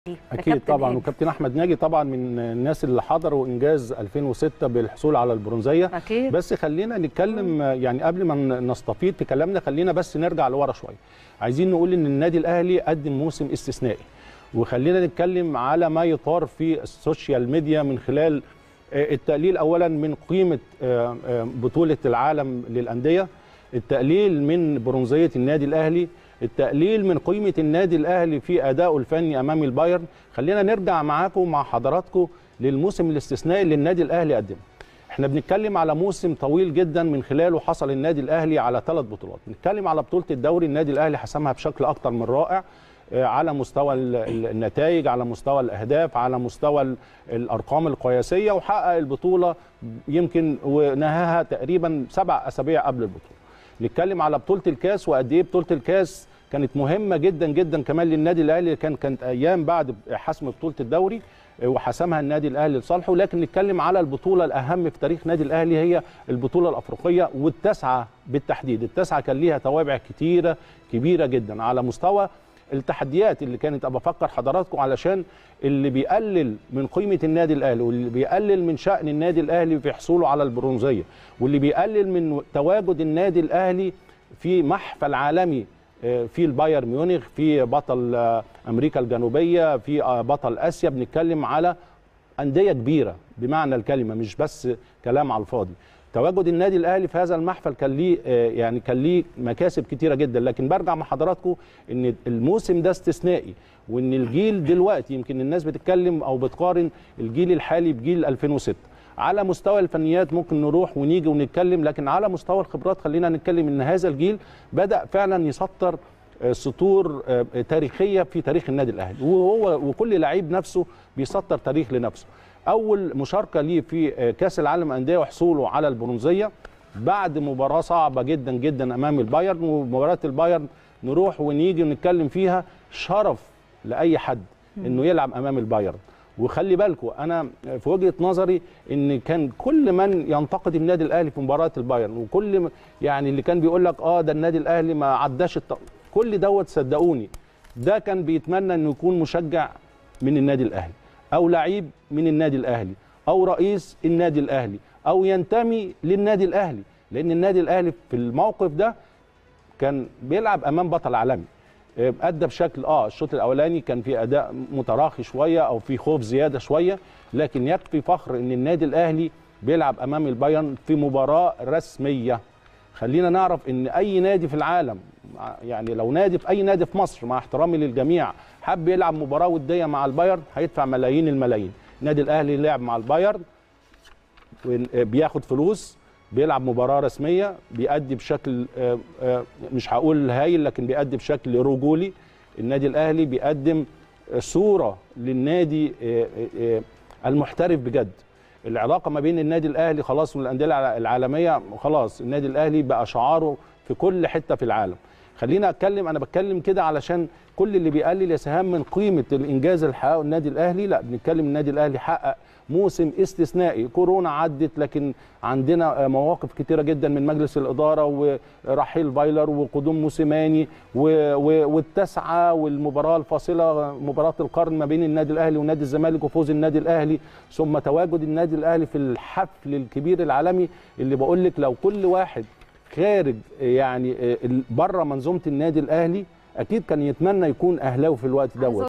اكيد كابتن طبعا هاني. وكابتن احمد ناجي طبعا من الناس اللي حضروا انجاز 2006 بالحصول على البرونزيه اكيد بس خلينا نتكلم يعني قبل ما نستفيض في كلامنا خلينا بس نرجع لورا شويه عايزين نقول ان النادي الاهلي قدم موسم استثنائي وخلينا نتكلم على ما يطار في السوشيال ميديا من خلال آه، التقليل اولا من قيمه آه، آه، بطوله العالم للانديه التقليل من برونزيه النادي الاهلي التقليل من قيمه النادي الاهلي في ادائه الفني امام البايرن خلينا نرجع معاكم مع حضراتكم للموسم الاستثنائي اللي النادي الاهلي قدمه احنا بنتكلم على موسم طويل جدا من خلاله حصل النادي الاهلي على ثلاث بطولات بنتكلم على بطوله الدوري النادي الاهلي حسمها بشكل اكتر من رائع آه، على مستوى ال- ال- النتائج على مستوى الاهداف على مستوى ال- الارقام القياسيه وحقق البطوله يمكن ونهاها تقريبا سبع اسابيع قبل البطوله نتكلم على بطوله الكاس وقد ايه بطوله الكاس كانت مهمه جدا جدا كمان للنادي الاهلي كان كانت ايام بعد حسم بطوله الدوري وحسمها النادي الاهلي لصالحه لكن نتكلم على البطوله الاهم في تاريخ نادي الاهلي هي البطوله الافريقيه والتاسعه بالتحديد التاسعه كان ليها توابع كتيره كبيره جدا على مستوى التحديات اللي كانت ابقى افكر حضراتكم علشان اللي بيقلل من قيمه النادي الاهلي واللي بيقلل من شان النادي الاهلي في حصوله على البرونزيه واللي بيقلل من تواجد النادي الاهلي في محفل عالمي آه، في البايرن ميونخ في بطل آه، امريكا الجنوبيه في آه، بطل اسيا بنتكلم على انديه كبيره بمعنى الكلمه مش بس كلام على الفاضي تواجد النادي الاهلي في هذا المحفل كان ليه آه، يعني كان ليه مكاسب كتيره جدا لكن برجع مع حضراتكم ان الموسم ده استثنائي وان الجيل دلوقتي يمكن الناس بتتكلم او بتقارن الجيل الحالي بجيل 2006 على مستوى الفنيات ممكن نروح ونيجي ونتكلم لكن على مستوى الخبرات خلينا نتكلم ان هذا الجيل بدا فعلا يسطر آه، سطور آه، تاريخيه في تاريخ النادي الاهلي وهو وكل لعيب نفسه بيسطر تاريخ لنفسه اول مشاركه ليه في آه، كاس العالم انديه وحصوله على البرونزيه بعد مباراه صعبه جدا جدا امام البايرن ومباراه البايرن نروح ونيجي ونتكلم فيها شرف لاي حد انه يلعب امام البايرن وخلي بالكم انا في وجهه نظري ان كان كل من ينتقد النادي الاهلي في مباراه البايرن وكل م- يعني اللي كان بيقول لك اه ده النادي الاهلي ما عداش الط... كل دوت صدقوني ده كان بيتمنى انه يكون مشجع من النادي الاهلي او لعيب من النادي الاهلي او رئيس النادي الاهلي او ينتمي للنادي الاهلي لان النادي الاهلي في الموقف ده كان بيلعب امام بطل عالمي آه، ادى بشكل اه الشوط الاولاني كان في اداء متراخي شويه او في خوف زياده شويه لكن يكفي فخر ان النادي الاهلي بيلعب امام البايرن في مباراه رسميه خلينا نعرف ان اي نادي في العالم مع- يعني لو نادي في اي نادي في مصر مع احترامي للجميع حب يلعب مباراه وديه مع البايرن هيدفع ملايين الملايين النادي الاهلي لعب مع البايرن بياخد فلوس بيلعب مباراه رسميه بيأدي بشكل آه، آه، مش هقول هايل لكن بيأدي بشكل رجولي النادي الاهلي بيقدم صوره للنادي آه، آه، المحترف بجد العلاقه ما بين النادي الاهلي خلاص والانديه الع- العالميه خلاص النادي الاهلي بقى شعاره في كل حته في العالم خلينا اتكلم انا بتكلم كده علشان كل اللي بيقلل يا سهام من قيمه الانجاز اللي حققه النادي الاهلي لا بنتكلم النادي الاهلي حقق موسم استثنائي كورونا عدت لكن عندنا آه، مواقف كتيره جدا من مجلس الاداره ورحيل فايلر وقدوم موسيماني و- و- والتسعه والمباراه الفاصله مباراه القرن ما بين النادي الاهلي ونادي الزمالك وفوز النادي الاهلي ثم تواجد النادي الاهلي في الحفل الكبير العالمي اللي بقول لك لو كل واحد خارج يعني بره منظومه النادي الاهلي اكيد كان يتمنى يكون اهلاوي في الوقت دوت